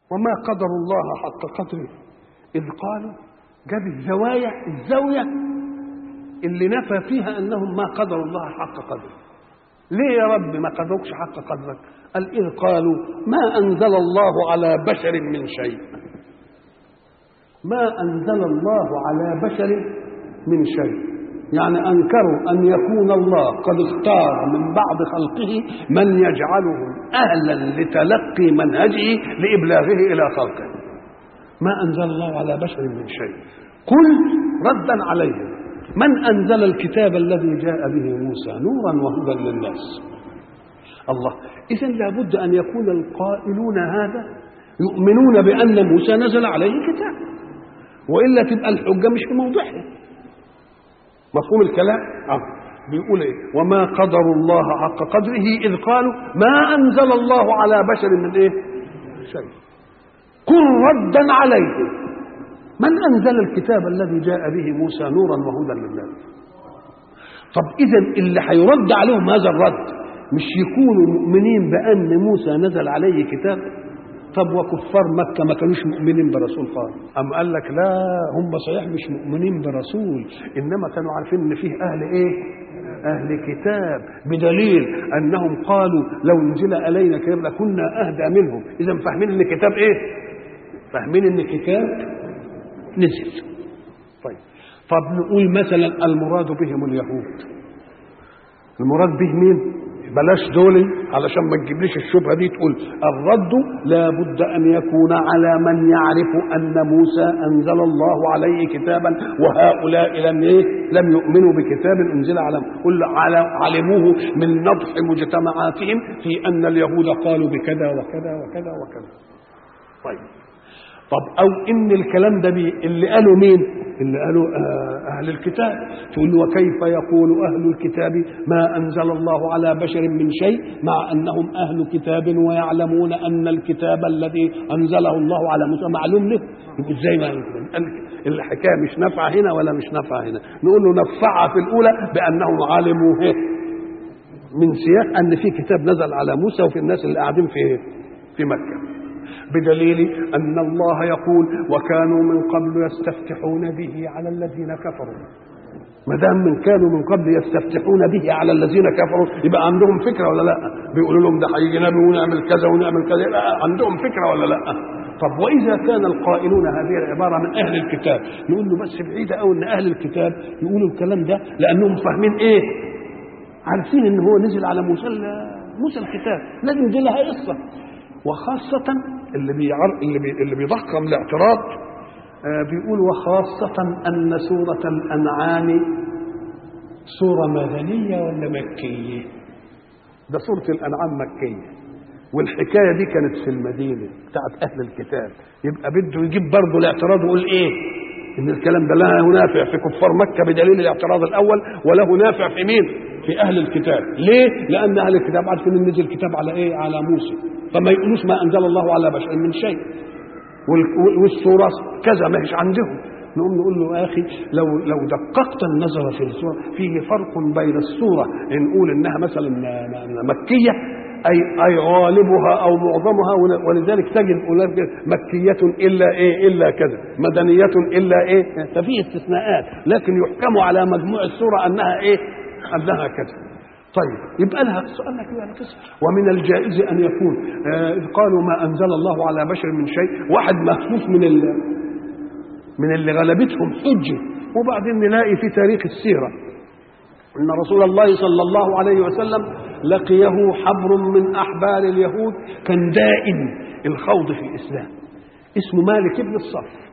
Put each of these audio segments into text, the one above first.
وما قدر الله حق قدره إذ قالوا جاب الزوايا الزاوية اللي نفى فيها أنهم ما قدروا الله حق قدره ليه يا رب ما قدروكش حق قدرك قال إذ قالوا ما أنزل الله على بشر من شيء ما أنزل الله على بشر من شيء يعني أنكروا أن يكون الله قد اختار من بعض خلقه من يجعلهم أهلا لتلقي منهجه لإبلاغه إلى خلقه ما أنزل الله على بشر من شيء قل ردا عليهم من أنزل الكتاب الذي جاء به موسى نورا وهدى للناس الله إذا لابد أن يكون القائلون هذا يؤمنون بأن موسى نزل عليه كتاب وإلا تبقى الحجة مش في موضعها مفهوم الكلام؟ آه. بيقول ايه؟ وما قدروا الله حق قدره اذ قالوا ما انزل الله على بشر من ايه؟ شيء. قل ردا عليه من انزل الكتاب الذي جاء به موسى نورا وهدى للناس؟ طب اذا اللي هيرد عليهم هذا الرد مش يكونوا مؤمنين بان موسى نزل عليه كتاب؟ طب وكفار مكة ما كانوش مؤمنين برسول خالص أم قال لك لا هم صحيح مش مؤمنين برسول إنما كانوا عارفين إن فيه أهل إيه أهل كتاب بدليل أنهم قالوا لو نزل علينا كتاب لكنا أهدى منهم إذا فاهمين إن كتاب إيه فاهمين إن كتاب نزل طيب طب نقول مثلا المراد بهم اليهود المراد به مين بلاش دولي علشان ما تجيبليش الشبهه دي تقول الرد لا بد ان يكون على من يعرف ان موسى انزل الله عليه كتابا وهؤلاء لم ايه لم يؤمنوا بكتاب انزل على قل علموه من نضح مجتمعاتهم في ان اليهود قالوا بكذا وكذا وكذا وكذا طيب طب او ان الكلام ده بي اللي قالوا مين اللي قالوا اهل الكتاب تقول وكيف يقول اهل الكتاب ما انزل الله على بشر من شيء مع انهم اهل كتاب ويعلمون ان الكتاب الذي انزله الله على موسى معلوم له يقول ازاي ما الحكايه مش نافعه هنا ولا مش نافعه هنا نقول له نفعها في الاولى بانهم علموا من سياق ان في كتاب نزل على موسى وفي الناس اللي قاعدين في في مكه بدليل أن الله يقول وكانوا من قبل يستفتحون به على الذين كفروا ما دام من كانوا من قبل يستفتحون به على الذين كفروا يبقى عندهم فكره ولا لا؟ بيقولوا لهم ده هيجي نبي ونعمل كذا ونعمل كذا يبقى عندهم فكره ولا لا؟ طب واذا كان القائلون هذه العباره من اهل الكتاب نقول له بس بعيده قوي ان اهل الكتاب يقولوا الكلام ده لانهم فاهمين ايه؟ عارفين ان هو نزل على موسى موسى الكتاب لازم دي لها قصه وخاصة اللي بيعر... اللي, بي... اللي بيضخم الاعتراض آه بيقول وخاصة أن سورة الأنعام سورة مدنية ولا مكية؟ ده سورة الأنعام مكية والحكاية دي كانت في المدينة بتاعت أهل الكتاب يبقى بده يجيب برضه الاعتراض ويقول إيه؟ إن الكلام ده لا نافع في كفار مكة بدليل الاعتراض الأول وله نافع في مين؟ في أهل الكتاب ليه؟ لأن أهل الكتاب عارفين إن نزل الكتاب على إيه؟ على موسى فما يقولوش ما انزل الله على بشر من شيء والسوره كذا ما هيش عندهم نقوم نقول له يا اخي لو لو دققت النظر في السوره فيه فرق بين السوره نقول انها مثلا مكيه اي اي غالبها او معظمها ولذلك تجد مكيه الا ايه الا كذا مدنيه الا ايه ففي استثناءات لكن يحكم على مجموع السوره انها ايه انها كذا طيب يبقى لها سؤال لك يعني قصه ومن الجائز ان يكون آه اذ قالوا ما انزل الله على بشر من شيء واحد مخفوف من ال من اللي غلبتهم حجه وبعدين نلاقي في تاريخ السيره ان رسول الله صلى الله عليه وسلم لقيه حبر من احبار اليهود كان دائم الخوض في الاسلام اسمه مالك بن الصف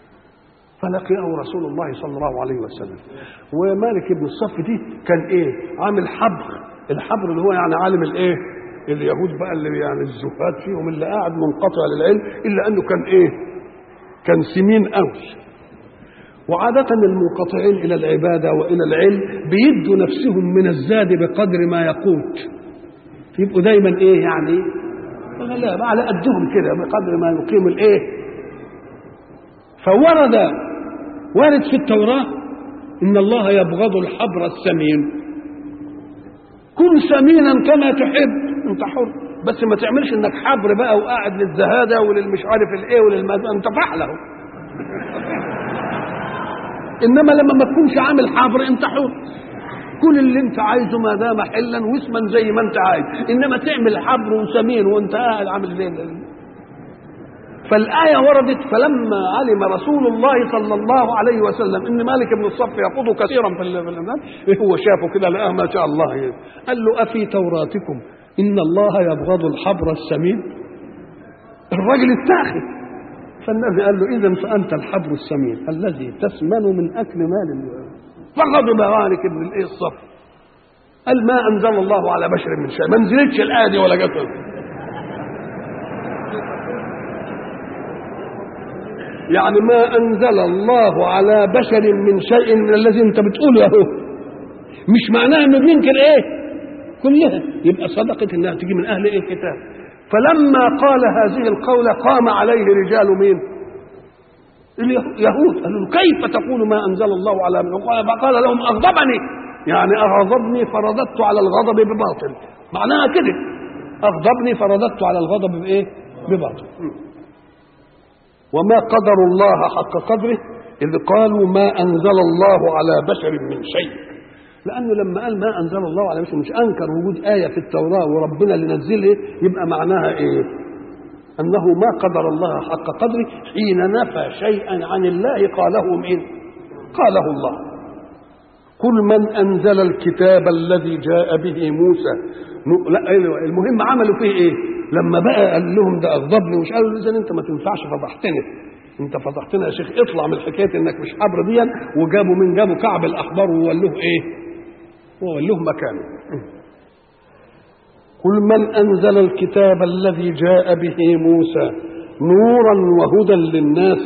فلقيه رسول الله صلى الله عليه وسلم ومالك بن الصف دي كان ايه عامل حبر الحبر اللي هو يعني عالم الايه اليهود بقى اللي يعني الزهاد فيهم اللي قاعد منقطع للعلم الا انه كان ايه كان سمين قوي وعادة المنقطعين إلى العبادة وإلى العلم بيدوا نفسهم من الزاد بقدر ما يقوت يبقوا دايما إيه يعني لا على قدهم كده بقدر ما يقيم الإيه فورد وارد في التوراة إن الله يبغض الحبر السمين كن سمينا كما تحب أنت حر بس ما تعملش انك حبر بقى وقاعد للزهاده وللمش عارف الايه وللماذا انت فحله انما لما ما تكونش عامل حبر انت حر كل اللي انت عايزه ما دام حلا واسما زي ما انت عايز انما تعمل حبر وسمين وانت قاعد عامل زي فالآية وردت فلما علم رسول الله صلى الله عليه وسلم إن مالك بن الصف يخوض كثيرا في الإمام هو شافه كده لقاه ما شاء الله قال له أفي توراتكم إن الله يبغض الحبر السمين الراجل اتاخد فالنبي قال له إذا فأنت الحبر السمين الذي تسمن من أكل مال فغضب مالك بن الإيه الصف قال ما أنزل الله على بشر من شيء ما نزلتش الآية دي ولا جت يعني ما أنزل الله على بشر من شيء من الذي أنت بتقوله أهو مش معناها إنه بينكر إيه كلها يبقى صدقت إنها تيجي من أهل إيه الكتاب فلما قال هذه القولة قام عليه رجال مين اليهود قالوا له كيف تقول ما أنزل الله على من قال لهم أغضبني يعني أغضبني فرددت على الغضب بباطل معناها كده أغضبني فرددت على الغضب بإيه بباطل وما قدر الله حق قدره إذ قالوا ما أنزل الله على بشر من شيء لأنه لما قال ما أنزل الله على بشر مش أنكر وجود آية في التوراة وربنا اللي نزله يبقى معناها إيه؟ أنه ما قدر الله حق قدره حين نفى شيئا عن الله قاله مين؟ قاله الله قل من أنزل الكتاب الذي جاء به موسى لا المهم عملوا فيه إيه؟ لما بقى قال لهم ده اغضبني ومش قالوا اذا انت ما تنفعش فضحتني انت فضحتنا يا شيخ اطلع من حكايه انك مش حبر دي وجابوا من جابوا كعب الاحبار وولوه ايه؟ وولوه مكانه قل من انزل الكتاب الذي جاء به موسى نورا وهدى للناس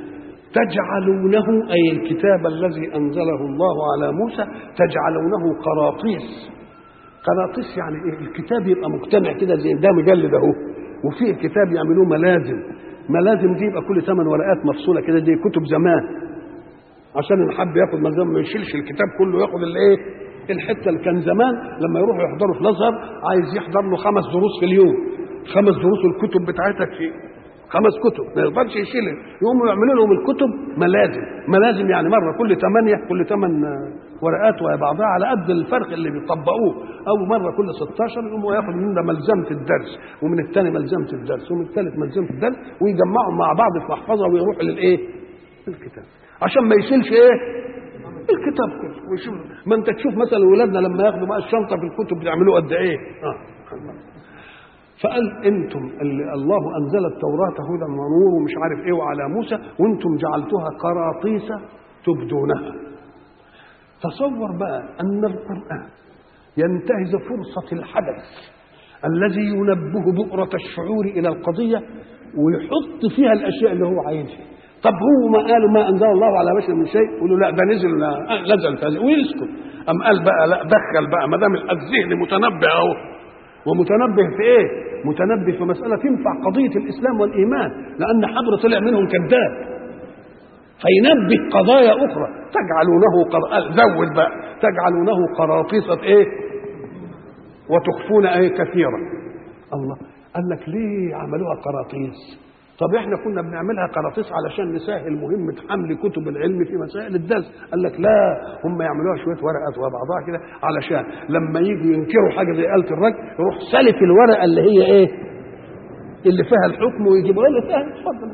تجعلونه اي الكتاب الذي انزله الله على موسى تجعلونه قراطيس قراطيس يعني ايه الكتاب يبقى مجتمع كده زي ده مجلد اهو وفيه كتاب يعملوه ملازم ملازم دي يبقى كل ثمان ورقات مفصوله كده زي كتب زمان عشان اللي حب ياخد ملزم ما يشيلش الكتاب كله ياخد الايه الحته اللي كان زمان لما يروحوا يحضروا في الازهر عايز يحضر له خمس دروس في اليوم خمس دروس الكتب بتاعتك في خمس كتب ما يقدرش يشيل يقوموا يعملوا لهم الكتب ملازم ملازم يعني مره كل ثمانيه كل ثمان ورقات وهي بعضها على قد الفرق اللي بيطبقوه او مره كل 16 يقوموا ياخد من ده ملزمه الدرس ومن الثاني ملزمه الدرس ومن الثالث ملزمه الدرس ويجمعهم مع بعض في محفظه ويروح للايه؟ الكتاب عشان ما يشيلش ايه؟ الكتاب كله ويشوف ما انت تشوف مثلا ولادنا لما ياخدوا بقى الشنطه في الكتب بيعملوا قد ايه؟ اه فقال انتم اللي الله انزل التوراه هدى ونور ومش عارف ايه وعلى موسى وانتم جعلتوها قراطيس تبدونها تصور بقى ان القران ينتهز فرصه الحدث الذي ينبه بؤره الشعور الى القضيه ويحط فيها الاشياء اللي هو عايزها طب هو ما قالوا ما انزل الله على بشر من شيء يقولوا لا ده نزل نزل كذا ويسكت ام قال بقى لا دخل بقى ما دام الذهن متنبه اهو ومتنبه في ايه؟ متنبه في مسألة تنفع قضية الإسلام والإيمان لأن حبر طلع منهم كذاب فينبه قضايا أخرى تجعلونه قر... زود بقى تجعلونه قراطيسة إيه؟ وتخفون إيه كثيرا الله قال لك ليه عملوها قراطيس؟ طب احنا كنا بنعملها قراطيس علشان نسهل مهمة حمل كتب العلم في مسائل الدرس قال لك لا هم يعملوها شوية ورقات وبعضها كده علشان لما يجوا ينكروا حاجة زي آلة الرجل يروح سلف الورقة اللي هي ايه اللي فيها الحكم ويجيبوها اللي فيها اتفضل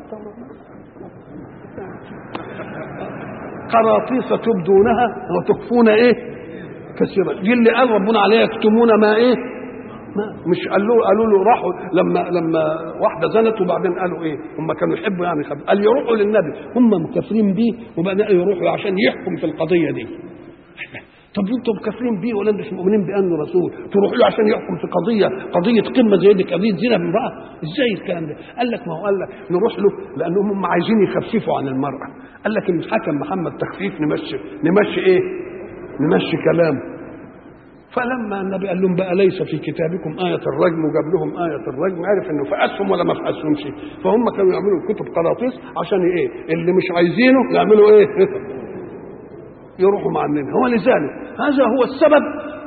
قراطيس تبدونها وتخفون ايه كثيرا دي اللي قال ربنا عليها يكتمون ما ايه ما مش قالوا قالوا له راحوا لما لما واحده زنت وبعدين قالوا ايه هم كانوا يحبوا يعني خب... قال يروحوا للنبي هم مكفرين بيه وبعدين يروحوا عشان يحكم في القضيه دي طب انتم مكفرين بيه ولا مش مؤمنين بانه رسول تروحوا له عشان يحكم في قضيه قضيه قمه زي دي قضيه زنا بامراه ازاي الكلام ده قال لك ما هو قال لك نروح له لانهم هم عايزين يخففوا عن المراه قال لك ان حكم محمد تخفيف نمشي نمشي ايه نمشي كلامه فلما النبي قال لهم بقى ليس في كتابكم آية الرجم وجاب لهم آية الرجم عرف انه فقسهم ولا ما فقسهمش فهم كانوا يعملوا الكتب قراطيس عشان ايه اللي مش عايزينه يعملوا ايه يروحوا مع النبي هو لذلك هذا هو السبب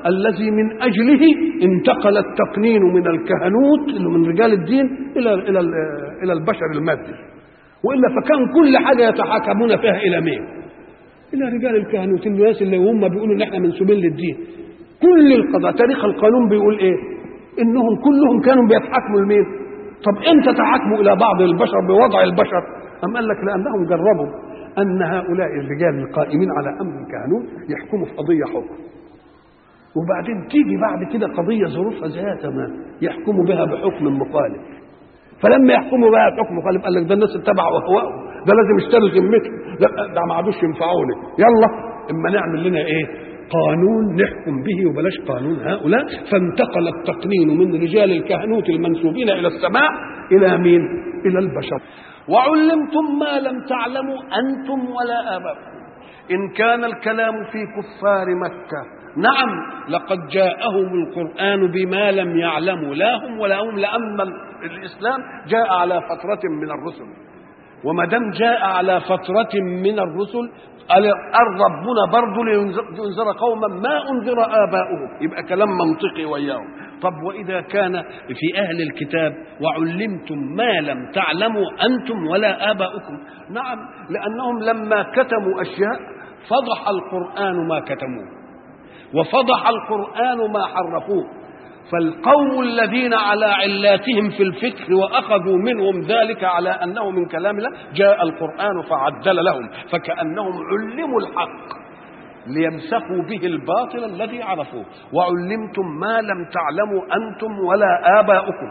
الذي من اجله انتقل التقنين من الكهنوت اللي من رجال الدين الى الى الى البشر المادي والا فكان كل حاجه يتحاكمون فيها الى مين؟ الى رجال الكهنوت الناس اللي هم بيقولوا ان احنا منسوبين للدين كل القضاء تاريخ القانون بيقول ايه؟ انهم كلهم كانوا بيتحاكموا لمين؟ طب امتى تحاكموا الى بعض البشر بوضع البشر؟ أم قال لك لأنهم جربوا أن هؤلاء الرجال القائمين على أمر الكهنوت يحكموا في قضية حكم وبعدين تيجي بعد كده قضية ظروفها زيها تمام يحكموا بها بحكم مخالف فلما يحكموا بها بحكم مخالف قال لك ده الناس اتبعوا أهواءهم ده لازم يشتروا ذمتهم ده, ده ما عادوش ينفعوني يلا اما نعمل لنا ايه قانون نحكم به وبلاش قانون هؤلاء فانتقل التقنين من رجال الكهنوت المنسوبين الى السماء الى مين الى البشر وعلمتم ما لم تعلموا انتم ولا اباؤكم ان كان الكلام في كفار مكه نعم لقد جاءهم القران بما لم يعلموا لا هم ولا هم لان الاسلام جاء على فتره من الرسل وما دام جاء على فتره من الرسل قال ربنا برضه لينذر قوما ما انذر اباؤهم يبقى كلام منطقي وياهم طب واذا كان في اهل الكتاب وعلمتم ما لم تعلموا انتم ولا اباؤكم نعم لانهم لما كتموا اشياء فضح القران ما كتموه وفضح القران ما حرفوه فالقوم الذين على علاتهم في الفكر واخذوا منهم ذلك على انه من كلام الله جاء القران فعدل لهم فكانهم علموا الحق ليمسكوا به الباطل الذي عرفوه وعلمتم ما لم تعلموا انتم ولا اباؤكم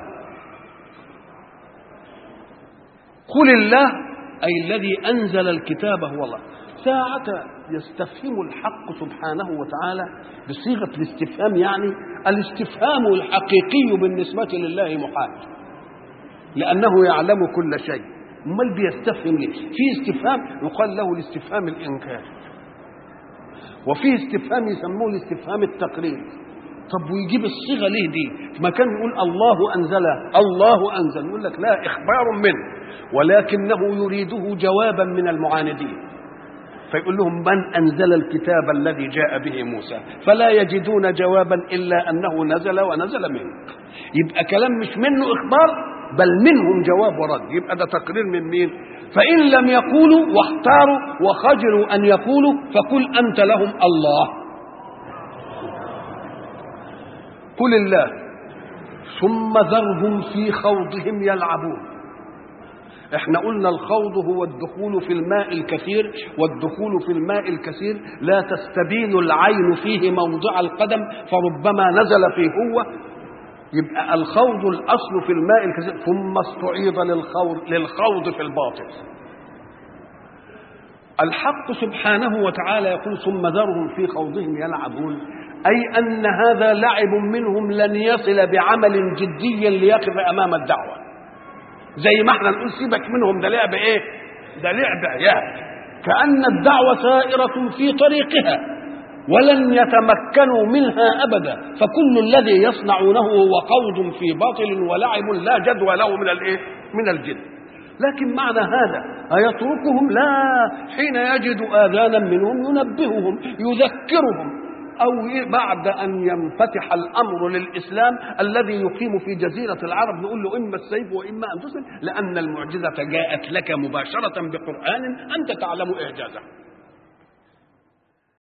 قل الله اي الذي انزل الكتاب هو الله ساعة يستفهم الحق سبحانه وتعالى بصيغة الاستفهام يعني الاستفهام الحقيقي بالنسبة لله محال لأنه يعلم كل شيء امال بيستفهم ليه في استفهام يقال له الاستفهام الإنكار وفي استفهام يسموه الاستفهام التقرير طب ويجيب الصيغة ليه دي ما كان يقول الله أنزل الله أنزل يقول لك لا إخبار منه ولكنه يريده جوابا من المعاندين فيقول لهم من أنزل الكتاب الذي جاء به موسى فلا يجدون جوابا إلا أنه نزل ونزل منه يبقى كلام مش منه إخبار بل منهم جواب ورد يبقى ده تقرير من مين فإن لم يقولوا واختاروا وخجلوا أن يقولوا فقل أنت لهم الله قل الله ثم ذرهم في خوضهم يلعبون احنا قلنا الخوض هو الدخول في الماء الكثير والدخول في الماء الكثير لا تستبين العين فيه موضع القدم فربما نزل فيه هو يبقى الخوض الاصل في الماء الكثير ثم استعيض للخوض للخوض في الباطل الحق سبحانه وتعالى يقول ثم ذرهم في خوضهم يلعبون اي ان هذا لعب منهم لن يصل بعمل جدي ليقف امام الدعوه زي ما احنا نقول سيبك منهم ده لعب ايه ده لعب عيال كأن الدعوة سائرة في طريقها ولن يتمكنوا منها أبدا فكل الذي يصنعونه هو خوض في باطل ولعب لا جدوى له من الايه من الجد لكن معنى هذا أيتركهم لا حين يجد آذانا منهم ينبههم يذكرهم أو بعد أن ينفتح الأمر للإسلام الذي يقيم في جزيرة العرب نقول له إما السيف وإما أن تسلم لأن المعجزة جاءت لك مباشرة بقرآن أنت تعلم إعجازه